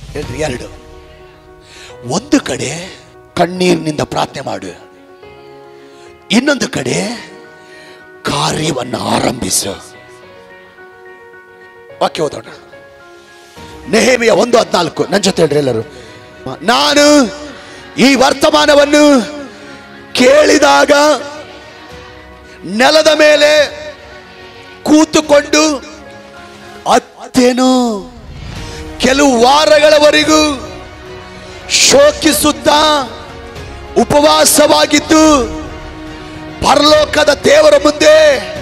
ಹೇಳ್ರಿ ಎರಡು ಒಂದು ಕಡೆ ಕಣ್ಣೀರಿನಿಂದ ಪ್ರಾರ್ಥನೆ ಮಾಡು ಇನ್ನೊಂದು ಕಡೆ ಕಾರ್ಯವನ್ನು ಆರಂಭಿಸು ವಾಕ್ಯ ಓದೋಣ ನೆಹೇಮಿಯ ಒಂದು ಹದಿನಾಲ್ಕು ನನ್ನ ಜೊತೆ ಹೇಳ್ರಿ ಎಲ್ಲರೂ ನಾನು ಈ ವರ್ತಮಾನವನ್ನು ಕೇಳಿದಾಗ ನೆಲದ ಮೇಲೆ ಕೂತುಕೊಂಡು ಅತ್ತೇನು ಕೆಲವು ವಾರಗಳವರೆಗೂ ಶೋಕಿಸುತ್ತಾ ಉಪವಾಸವಾಗಿದ್ದು ಪರಲೋಕದ ದೇವರ ಮುಂದೆ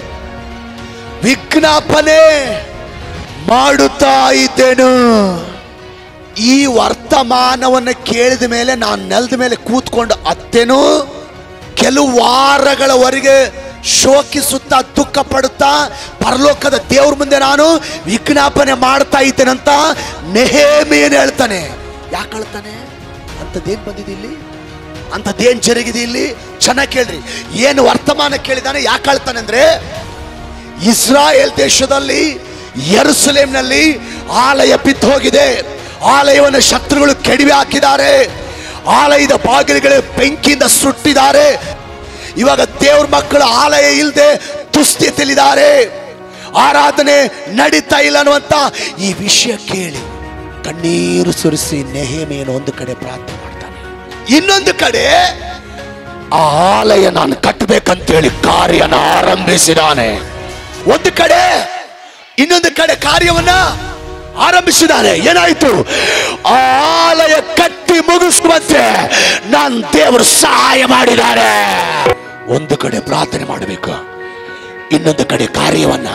ವಿಜ್ಞಾಪನೆ ಮಾಡುತ್ತಾ ಇದ್ದೇನು ಈ ವರ್ತಮಾನವನ್ನು ಕೇಳಿದ ಮೇಲೆ ನಾನು ನೆಲದ ಮೇಲೆ ಕೂತ್ಕೊಂಡು ಅತ್ತೇನು ಕೆಲವು ವಾರಗಳವರೆಗೆ ಶೋಕಿಸುತ್ತಾ ದುಃಖ ಪಡುತ್ತಾ ಪರಲೋಕದ ದೇವ್ರ ಮುಂದೆ ನಾನು ವಿಜ್ಞಾಪನೆ ಮಾಡ್ತಾ ಇದ್ದೇನಂತ ನೆಹೇಮಿಯನ್ ಹೇಳ್ತಾನೆ ಯಾಕೆ ಹೇಳ್ತಾನೆ ಅಂಥದ್ದೇನು ಬಂದಿದೆ ಇಲ್ಲಿ ಅಂಥದ್ದೇನು ಜರುಗಿದೆ ಇಲ್ಲಿ ಚೆನ್ನಾಗಿ ಕೇಳ್ರಿ ಏನು ವರ್ತಮಾನ ಕೇಳಿದಾನೆ ಯಾಕೆ ಹೇಳ್ತಾನೆ ಅಂದ್ರೆ ಇಸ್ರಾಯೇಲ್ ದೇಶದಲ್ಲಿ ಯರುಸಲೇಮ್ನಲ್ಲಿ ಆಲಯ ಬಿದ್ದು ಹೋಗಿದೆ ಆಲಯವನ್ನು ಶತ್ರುಗಳು ಕೆಡವಿ ಹಾಕಿದ್ದಾರೆ ಆಲಯದ ಬಾಗಿಲುಗಳು ಬೆಂಕಿಯಿಂದ ಸುಟ್ಟಿದ್ದಾರೆ ಇವಾಗ ದೇವ್ರ ಮಕ್ಕಳು ಆಲಯ ಇಲ್ಲದೆ ದುಸ್ಥಿತಿಲಿದ್ದಾರೆ ಆರಾಧನೆ ನಡೀತಾ ಇಲ್ಲ ಅನ್ನುವಂತ ಈ ವಿಷಯ ಕೇಳಿ ಕಣ್ಣೀರು ಸುರಿಸಿ ನೆಹೇಮಿಯನ್ನು ಒಂದು ಕಡೆ ಪ್ರಾರ್ಥನೆ ಮಾಡ್ತಾನೆ ಇನ್ನೊಂದು ಕಡೆ ಆ ಆಲಯ ನಾನು ಕಟ್ಟಬೇಕಂತೇಳಿ ಕಾರ್ಯನ ಆರಂಭಿಸಿದಾನೆ ಒಂದು ಕಡೆ ಇನ್ನೊಂದು ಕಡೆ ಕಾರ್ಯವನ್ನ ಆರಂಭಿಸಿದಾನೆ ಏನಾಯ್ತು ಆ ಆಲಯ ಕಟ್ಟಿ ಮುಗಿಸುವಂತೆ ನನ್ನ ದೇವರು ಸಹಾಯ ಮಾಡಿದ್ದಾರೆ ಒಂದು ಕಡೆ ಪ್ರಾರ್ಥನೆ ಮಾಡಬೇಕು ಇನ್ನೊಂದು ಕಡೆ ಕಾರ್ಯವನ್ನ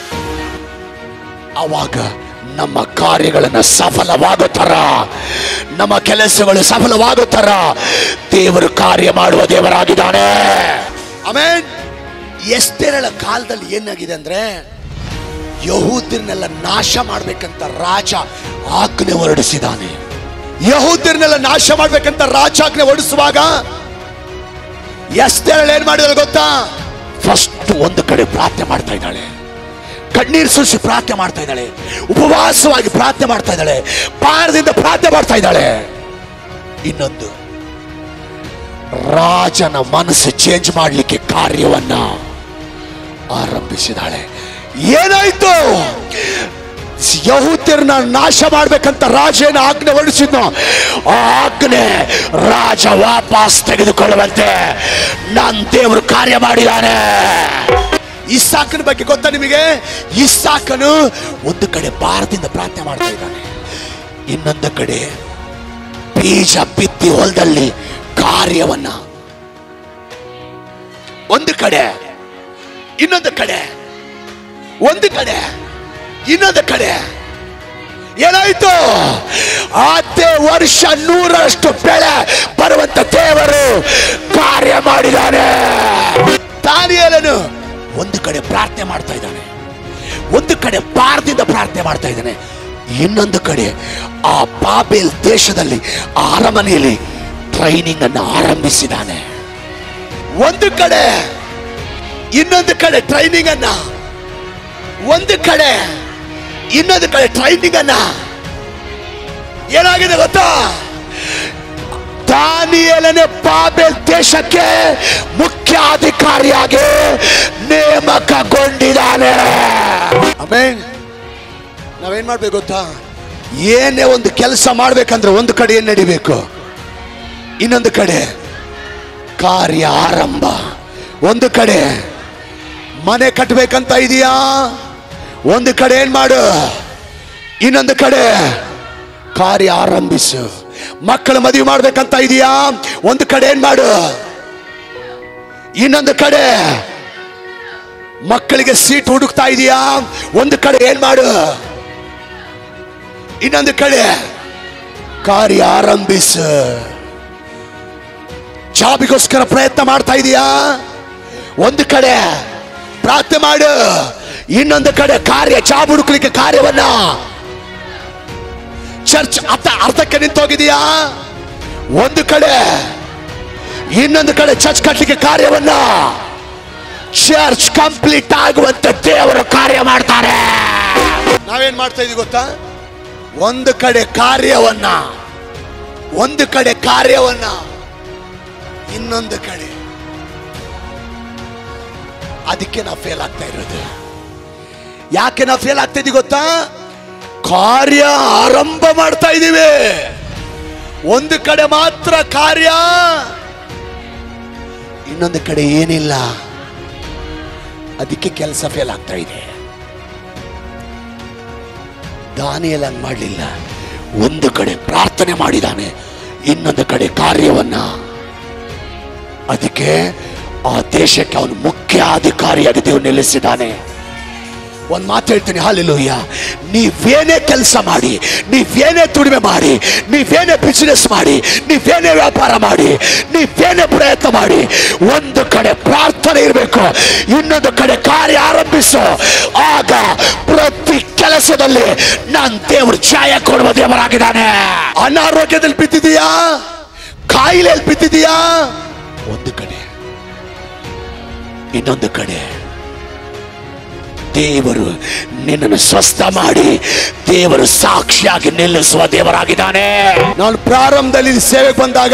ಅವಾಗ ನಮ್ಮ ಕಾರ್ಯಗಳನ್ನ ಸಫಲವಾಗೋ ತರ ನಮ್ಮ ಕೆಲಸಗಳು ಸಫಲವಾಗೋ ತರ ದೇವರು ಕಾರ್ಯ ಮಾಡುವ ದೇವರಾಗಿದ್ದಾನೆ ಆಮೇನ್ ಎಷ್ಟೇರಳ ಕಾಲದಲ್ಲಿ ಏನಾಗಿದೆ ಅಂದ್ರೆ ಯಹೂದ್ರನ್ನೆಲ್ಲ ನಾಶ ಮಾಡ್ಬೇಕಂತ ರಾಜ ಆಜ್ಞೆ ಹೊರಡಿಸಿದಾನೆ ಯಹೂದ್ರನ್ನೆಲ್ಲ ನಾಶ ಮಾಡ್ಬೇಕಂತ ರಾಜಾಜ್ಞೆ ಹೊರಡಿಸುವಾಗ ಎಷ್ಟೇರಳ ಏನ್ ಮಾಡಿದಾರೆ ಗೊತ್ತಾ ಫಸ್ಟ್ ಒಂದು ಕಡೆ ಪ್ರಾರ್ಥನೆ ಮಾಡ್ತಾ ಇದ್ದಾಳೆ ಕಣ್ಣೀರು ಸುರಿಸಿ ಪ್ರಾರ್ಥನೆ ಮಾಡ್ತಾ ಇದ್ದಾಳೆ ಉಪವಾಸವಾಗಿ ಪ್ರಾರ್ಥನೆ ಮಾಡ್ತಾ ಇದ್ದಾಳೆ ಪಾರದಿಂದ ಪ್ರಾರ್ಥನೆ ಮಾಡ್ತಾ ಇದ್ದಾಳೆ ಇನ್ನೊಂದು ರಾಜನ ಮನಸ್ಸು ಚೇಂಜ್ ಮಾಡಲಿಕ್ಕೆ ಕಾರ್ಯವನ್ನ ಆರಂಭಿಸಿದಾಳೆ ಏನಾಯ್ತು ಯಹೂದ್ಯರನ್ನ ನಾಶ ಮಾಡ್ಬೇಕಂತ ರಾಜ ಏನು ಆಜ್ಞೆ ಹೊರಡಿಸಿದ್ನೋ ಆ ಆಜ್ಞೆ ರಾಜ ವಾಪಸ್ ತೆಗೆದುಕೊಳ್ಳುವಂತೆ ನನ್ನ ದೇವರು ಕಾರ್ಯ ಮಾಡಿದಾನೆ ಇಸ್ಸಾಕನ ಬಗ್ಗೆ ಗೊತ್ತಾ ನಿಮಗೆ ಇಸ್ಸಾಕನು ಒಂದು ಕಡೆ ಭಾರತದಿಂದ ಪ್ರಾರ್ಥನೆ ಮಾಡ್ತಾ ಇದ್ದಾನೆ ಇನ್ನೊಂದು ಕಡೆ ಬೀಜ ಬಿತ್ತಿ ಹೊಲದಲ್ಲಿ ಕಾರ್ಯವನ್ನ ಒಂದು ಕಡೆ ಇನ್ನೊಂದು ಕಡೆ ಒಂದು ಕಡೆ ಇನ್ನೊಂದು ಕಡೆ ಏನಾಯ್ತು ಅದೇ ವರ್ಷ ನೂರರಷ್ಟು ಬೆಳೆ ಬರುವಂತ ದೇವರು ಕಾರ್ಯ ಮಾಡಿದಾನೆ ದಾನಿಯೇಲನು ಒಂದು ಕಡೆ ಪ್ರಾರ್ಥನೆ ಮಾಡ್ತಾ ಇದ್ದಾನೆ ಒಂದು ಕಡೆ ಭಾರತದಿಂದ ಪ್ರಾರ್ಥನೆ ಮಾಡ್ತಾ ಇದ್ದಾನೆ ಇನ್ನೊಂದು ಕಡೆ ಆ ಬಾಬೇಲ್ ದೇಶದಲ್ಲಿ ಆ ಅರಮನೆಯಲ್ಲಿ ಟ್ರೈನಿಂಗ್ ಅನ್ನು ಆರಂಭಿಸಿದಾನೆ ಒಂದು ಕಡೆ ಇನ್ನೊಂದು ಕಡೆ ಟ್ರೈನಿಂಗ್ ಅನ್ನ ಒಂದು ಕಡೆ ಇನ್ನೊಂದು ಕಡೆ ಟ್ರೈನಿಂಗ್ ಅನ್ನ ಏನಾಗಿದೆ ಗೊತ್ತಾ ದಾನಿಯೇಲನೆ ಬಾಬೆಲ್ ದೇಶಕ್ಕೆ ಮುಖ್ಯ ಅಧಿಕಾರಿಯಾಗಿ ನೇಮಕಗೊಂಡಿದ್ದಾನೆ ಆಮೇನ್ ನಾವೇನ್ ಮಾಡ್ಬೇಕು ಗೊತ್ತಾ ಏನೇ ಒಂದು ಕೆಲಸ ಮಾಡ್ಬೇಕಂದ್ರೆ ಒಂದು ಕಡೆ ಏನ್ ನಡಿಬೇಕು ಇನ್ನೊಂದು ಕಡೆ ಕಾರ್ಯ ಆರಂಭ ಒಂದು ಕಡೆ ಮನೆ ಕಟ್ಟಬೇಕಂತ ಇದೆಯಾ ಒಂದು ಕಡೆ ಏನ್ ಮಾಡು ಇನ್ನೊಂದು ಕಡೆ ಕಾರ್ಯ ಆರಂಭಿಸು ಮಕ್ಕಳ ಮದುವೆ ಮಾಡ್ಬೇಕಂತ ಇದೆಯಾ ಒಂದು ಕಡೆ ಏನ್ ಮಾಡು ಇನ್ನೊಂದು ಕಡೆ ಮಕ್ಕಳಿಗೆ ಸೀಟ್ ಹುಡುಕ್ತಾ ಇದೆಯಾ ಒಂದು ಕಡೆ ಏನ್ ಮಾಡು ಇನ್ನೊಂದು ಕಡೆ ಕಾರ್ಯ ಆರಂಭಿಸು ಜಾಬಿಗೋಸ್ಕರ ಪ್ರಯತ್ನ ಮಾಡ್ತಾ ಇದೀಯಾ ಒಂದು ಕಡೆ ಪ್ರಾರ್ಥನೆ ಮಾಡು ಇನ್ನೊಂದು ಕಡೆ ಕಾರ್ಯ ಜಾಬ್ ಹುಡುಕ್ಲಿಕ್ಕೆ ಕಾರ್ಯವನ್ನ ಚರ್ಚ್ ಅರ್ಥ ಅರ್ಥಕ್ಕೆ ನಿಂತೋಗಿದೆಯಾ ಒಂದು ಕಡೆ ಇನ್ನೊಂದು ಕಡೆ ಚರ್ಚ್ ಕಟ್ಟಲಿಕ್ಕೆ ಕಾರ್ಯವನ್ನ ಚರ್ಚ್ ಕಂಪ್ಲೀಟ್ ಆಗುವಂತ ದೇವರು ಕಾರ್ಯ ಮಾಡ್ತಾರೆ ನಾವೇನ್ ಮಾಡ್ತಾ ಇದೀವಿ ಗೊತ್ತಾ ಒಂದು ಕಡೆ ಕಾರ್ಯವನ್ನ ಒಂದು ಕಡೆ ಕಾರ್ಯವನ್ನ ಇನ್ನೊಂದು ಕಡೆ ಅದಕ್ಕೆ ನಾವು ಫೇಲ್ ಆಗ್ತಾ ಇರೋದು ಯಾಕೆ ನಾವು ಫೇಲ್ ಆಗ್ತಾ ಇದೀವಿ ಗೊತ್ತಾ ಕಾರ್ಯ ಆರಂಭ ಮಾಡ್ತಾ ಇದೀವಿ ಒಂದು ಕಡೆ ಮಾತ್ರ ಕಾರ್ಯ ಇನ್ನೊಂದು ಕಡೆ ಏನಿಲ್ಲ ಅದಕ್ಕೆ ಕೆಲಸ ಫೇಲ್ ಆಗ್ತಾ ಇದೆ ದಾನಿಯಲ್ ಹಂಗ್ ಮಾಡಲಿಲ್ಲ ಒಂದು ಕಡೆ ಪ್ರಾರ್ಥನೆ ಮಾಡಿದಾನೆ ಇನ್ನೊಂದು ಕಡೆ ಕಾರ್ಯವನ್ನ ಅದಕ್ಕೆ ಆ ದೇಶಕ್ಕೆ ಅವನು ಮುಖ್ಯ ಅಧಿಕಾರಿಯಾಗಿ ದೇವರು ನಿಲ್ಲಿಸಿದ್ದಾನೆ ಒಂದ್ ಮಾತು ಹೇಳ್ತೀನಿ ಹಾಲೆಲೂಯ್ಯ ನೀವೇನೇ ಕೆಲಸ ಮಾಡಿ ನೀವೇನೇ ದುಡಿಮೆ ಮಾಡಿ ನೀವೇನೇ ಬಿಸಿನೆಸ್ ಮಾಡಿ ನೀವೇನೇ ವ್ಯಾಪಾರ ಮಾಡಿ ನೀವೇನೇ ಪ್ರಯತ್ನ ಮಾಡಿ ಒಂದು ಕಡೆ ಪ್ರಾರ್ಥನೆ ಇರಬೇಕು ಇನ್ನೊಂದು ಕಡೆ ಕಾರ್ಯ ಆರಂಭಿಸು ಆಗ ಪ್ರತಿ ಕೆಲಸದಲ್ಲಿ ನಾನು ದೇವರು ಛಾಯ ಕೊಡುವ ದೇವರಾಗಿದ್ದಾನೆ ಅನಾರೋಗ್ಯದಲ್ಲಿ ಬಿದ್ದಿದೀಯಾ ಕಾಯಿಲೆಯಲ್ಲಿ ಬಿದ್ದಿದೀಯಾ ಒಂದು ಕಡೆ ಇನ್ನೊಂದು ಕಡೆ ದೇವರು ನಿನ್ನನ್ನು ಸ್ವಸ್ಥ ಮಾಡಿ ದೇವರು ಸಾಕ್ಷಿಯಾಗಿ ನಿಲ್ಲಿಸುವ ದೇವರಾಗಿದ್ದಾನೆ ನಾನು ಪ್ರಾರಂಭದಲ್ಲಿ ಇಲ್ಲಿ ಸೇವೆಗೆ ಬಂದಾಗ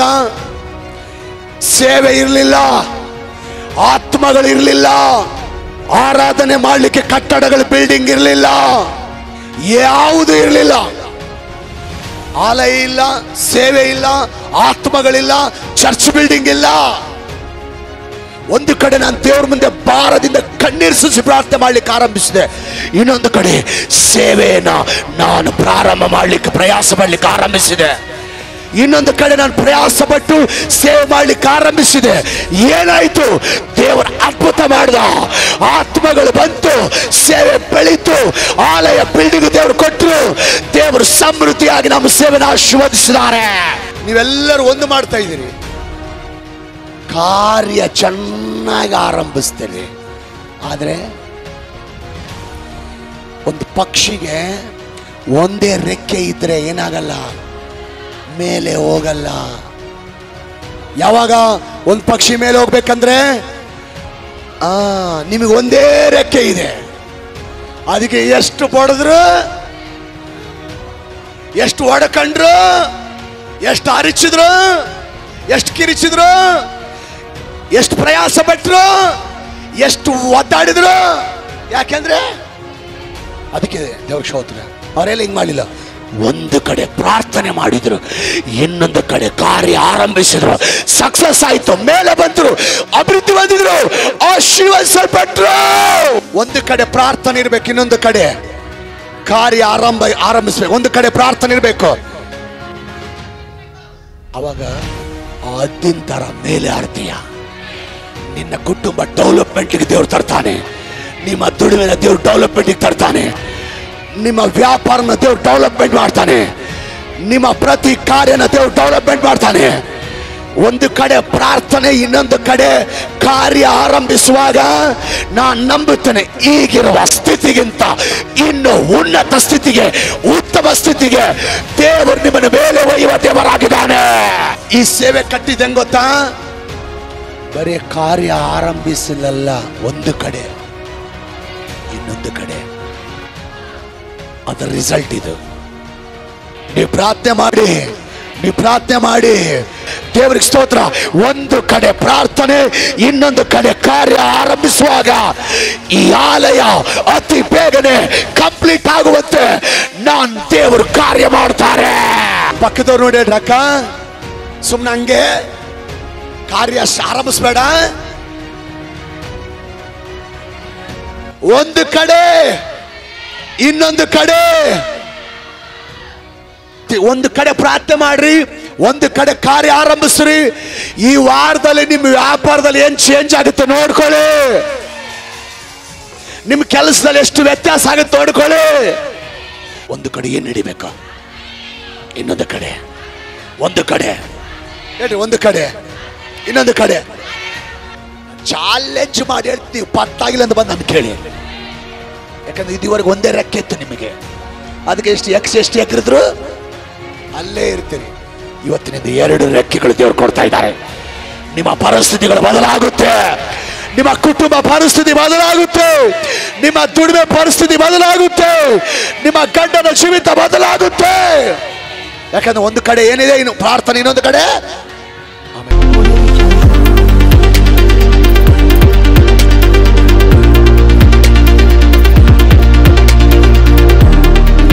ಸೇವೆ ಇರಲಿಲ್ಲ ಆತ್ಮಗಳಿರಲಿಲ್ಲ ಆರಾಧನೆ ಮಾಡಲಿಕ್ಕೆ ಕಟ್ಟಡಗಳ ಬಿಲ್ಡಿಂಗ್ ಇರಲಿಲ್ಲ ಯಾವುದು ಇರಲಿಲ್ಲ ಆಲಯ ಇಲ್ಲ ಸೇವೆ ಇಲ್ಲ ಆತ್ಮಗಳಿಲ್ಲ ಚರ್ಚ್ ಬಿಲ್ಡಿಂಗ್ ಇಲ್ಲ ಒಂದು ಕಡೆ ನಾನು ದೇವ್ರ ಮುಂದೆ ಭಾರದಿಂದ ಕಣ್ಣೀರು ಸುರಿಸಿ ಪ್ರಾರ್ಥನೆ ಮಾಡ್ಲಿಕ್ಕೆ ಆರಂಭಿಸಿದೆ ಇನ್ನೊಂದು ಕಡೆ ಸೇವೆಯನ್ನ ನಾನು ಪ್ರಾರಂಭ ಮಾಡ್ಲಿಕ್ಕೆ ಪ್ರಯಾಸ ಮಾಡ್ಲಿಕ್ಕೆ ಆರಂಭಿಸಿದೆ ಇನ್ನೊಂದು ಕಡೆ ನಾನು ಪ್ರಯಾಸ ಪಟ್ಟು ಸೇವೆ ಮಾಡ್ಲಿಕ್ಕೆ ಆರಂಭಿಸಿದೆ ಏನಾಯ್ತು ದೇವರ ಅದ್ಭುತ ಮಾಡ್ದ ಆತ್ಮಗಳು ಬಂತು ಸೇವೆ ಬೆಳೀತು ಆಲಯ ಬಿಲ್ಡಿಂಗ್ ದೇವರು ಕೊಟ್ಟರು ದೇವರು ಸಮೃದ್ಧಿಯಾಗಿ ನಮ್ಮ ಸೇವೆನ ಆಶೀರ್ವದಿಸಿದ್ದಾರೆ ನೀವೆಲ್ಲರೂ ಒಂದು ಮಾಡ್ತಾ ಇದ್ದೀರಿ ಕಾರ್ಯ ಚೆನ್ನಾಗಿ ಆರಂಭಿಸ್ತೇನೆ ಆದರೆ ಒಂದು ಪಕ್ಷಿಗೆ ಒಂದೇ ರೆಕ್ಕೆ ಇದ್ರೆ ಏನಾಗಲ್ಲ ಮೇಲೆ ಹೋಗಲ್ಲ ಯಾವಾಗ ಒಂದು ಪಕ್ಷಿ ಮೇಲೆ ಹೋಗ್ಬೇಕಂದ್ರೆ ಆ ನಿಮಗೆ ಒಂದೇ ರೆಕ್ಕೆ ಇದೆ ಅದಕ್ಕೆ ಎಷ್ಟು ಪಡೆದ್ರು ಎಷ್ಟು ಹೊಡ್ಕೊಂಡ್ರು ಎಷ್ಟು ಅರಿಚಿದ್ರು ಎಷ್ಟು ಕಿರಿಚಿದ್ರು ಎಷ್ಟು ಪ್ರಯಾಸ ಪಟ್ರು ಎಷ್ಟು ಒದ್ದಾಡಿದ್ರು ಯಾಕೆಂದ್ರೆ ಅದಕ್ಕೆ ದೇವ್ರ ಸ್ತೋತ್ರ ಅವರೆಲ್ಲ ಹಿಂಗ್ ಮಾಡಲಿಲ್ಲ ಒಂದು ಕಡೆ ಪ್ರಾರ್ಥನೆ ಮಾಡಿದ್ರು ಇನ್ನೊಂದು ಕಡೆ ಕಾರ್ಯ ಆರಂಭಿಸಿದ್ರು ಸಕ್ಸಸ್ ಆಯ್ತು ಮೇಲೆ ಬಂದ್ರು ಅಭಿವೃದ್ಧಿ ಹೊಂದಿದ್ರು ಆಶೀರ್ವದಿಸಲ್ಪಟ್ರು ಒಂದು ಕಡೆ ಪ್ರಾರ್ಥನೆ ಇರ್ಬೇಕು ಇನ್ನೊಂದು ಕಡೆ ಕಾರ್ಯ ಆರಂಭ ಆರಂಭಿಸ್ಬೇಕು ಒಂದು ಕಡೆ ಪ್ರಾರ್ಥನೆ ಇರಬೇಕು ಅವಾಗ ಆ ಹದ್ದಿನ ತರ ಮೇಲೆ ಆಡ್ತೀಯ ನಿನ್ನ ಕುಟುಂಬ ಡೆವಲಪ್ಮೆಂಟ್ಗೆ ದೇವ್ರು ತರ್ತಾನೆ ನಿಮ್ಮ ದುಡಿಮೆನ ದೇವ್ರು ಡೆವಲಪ್ಮೆಂಟ್ಗೆ ತರ್ತಾನೆ ನಿಮ್ಮ ವ್ಯಾಪಾರನ ದೇವ್ರು ಡೆವಲಪ್ಮೆಂಟ್ ಮಾಡ್ತಾನೆ ನಿಮ್ಮ ಪ್ರತಿ ಕಾರ್ಯನ ದೇವ್ರು ಡೆವಲಪ್ಮೆಂಟ್ ಮಾಡ್ತಾನೆ ಒಂದು ಕಡೆ ಪ್ರಾರ್ಥನೆ ಇನ್ನೊಂದು ಕಡೆ ಕಾರ್ಯ ಆರಂಭಿಸುವಾಗ ನಾನು ನಂಬುತ್ತೇನೆ ಈಗಿರುವ ಸ್ಥಿತಿಗಿಂತ ಇನ್ನು ಉನ್ನತ ಸ್ಥಿತಿಗೆ ಉತ್ತಮ ಸ್ಥಿತಿಗೆ ದೇವರು ನಿಮ್ಮನ್ನು ಮೇಲೆ ಒಯ್ಯುವ ದೇವರಾಗಿದ್ದಾನೆ ಈ ಸೇವೆ ಕಟ್ಟಿದಂಗೆ ಗೊತ್ತಾ ಬರೀ ಕಾರ್ಯ ಆರಂಭಿಸಲಲ್ಲ ಒಂದು ಕಡೆ ಇನ್ನೊಂದು ಕಡೆ ಅದರ ರಿಸಲ್ಟ್ ಇದು ನೀವು ಪ್ರಾರ್ಥನೆ ಮಾಡಿ ನೀವು ಪ್ರಾರ್ಥನೆ ಮಾಡಿ ದೇವರಿಗೆ ಸ್ತೋತ್ರ ಒಂದು ಕಡೆ ಪ್ರಾರ್ಥನೆ ಇನ್ನೊಂದು ಕಡೆ ಕಾರ್ಯ ಆರಂಭಿಸುವಾಗ ಈ ಆಲಯ ಅತಿ ಬೇಗನೆ ಕಂಪ್ಲೀಟ್ ಆಗುವಂತೆ ನಾನ್ ದೇವರು ಕಾರ್ಯ ಮಾಡ್ತಾರೆ ಪಕ್ಕದವ್ರು ನೋಡಿ ಅಕ್ಕ ಸುಮ್ಮನೆ ಹಂಗೆ ಕಾರ್ಯ ಆರಂಭಿಸ್ಬೇಡ ಒಂದು ಕಡೆ ಇನ್ನೊಂದು ಕಡೆ ತಿ- ಒಂದು ಕಡೆ ಪ್ರಾರ್ಥನೆ ಮಾಡ್ರಿ ಒಂದು ಕಡೆ ಕಾರ್ಯ ಆರಂಭಿಸ್ರಿ ಈ ವಾರದಲ್ಲಿ ನಿಮ್ಮ ವ್ಯಾಪಾರದಲ್ಲಿ ಏನ್ ಚೇಂಜ್ ಆಗುತ್ತೆ ನೋಡ್ಕೊಳ್ಳಿ ನಿಮ್ಮ ಕೆಲಸದಲ್ಲಿ ಎಷ್ಟು ವ್ಯತ್ಯಾಸ ಆಗುತ್ತೆ ನೋಡ್ಕೊಳ್ಳಿ ಒಂದು ಕಡೆ ಏನ್ ನಡಿಬೇಕು ಇನ್ನೊಂದು ಕಡೆ ಒಂದು ಕಡೆ ಹೇಳ್ರಿ ಒಂದು ಕಡೆ ಇನ್ನೊಂದು ಕಡೆ ಚಾಲೆಂಜ್ ಮಾಡಿ ಹೇಳ್ತೀವಿ ಪತ್ತಾಗಿಲ್ಲ ಅಂತ ಬಂದು ನಮ್ಗೆ ಕೇಳಿ ಯಾಕಂದ್ರೆ ಇದುವರೆಗೆ ಒಂದೇ ರೆಕ್ಕೆ ಇತ್ತು ನಿಮಗೆ ಅದಕ್ಕೆ ಎಷ್ಟು ಎಕ್ಸ್ ಎಷ್ಟು ಎಕರಿದ್ರು ಅಲ್ಲೇ ಇರ್ತೀರಿ ಇವತ್ತಿನಿಂದ ಎರಡು ರೆಕ್ಕೆಗಳು ದೇವ್ರು ಕೊಡ್ತಾ ಇದ್ದಾರೆ ನಿಮ್ಮ ಪರಿಸ್ಥಿತಿಗಳು ಬದಲಾಗುತ್ತೆ ನಿಮ್ಮ ಕುಟುಂಬ ಪರಿಸ್ಥಿತಿ ಬದಲಾಗುತ್ತೆ ನಿಮ್ಮ ದುಡಿಮೆ ಪರಿಸ್ಥಿತಿ ಬದಲಾಗುತ್ತೆ ನಿಮ್ಮ ಗಂಡನ ಜೀವಿತ ಬದಲಾಗುತ್ತೆ ಯಾಕಂದ್ರೆ ಒಂದು ಕಡೆ ಏನಿದೆ ಇನ್ನು ಪ್ರಾರ್ಥನೆ ಇನ್ನೊಂದು ಕಡೆ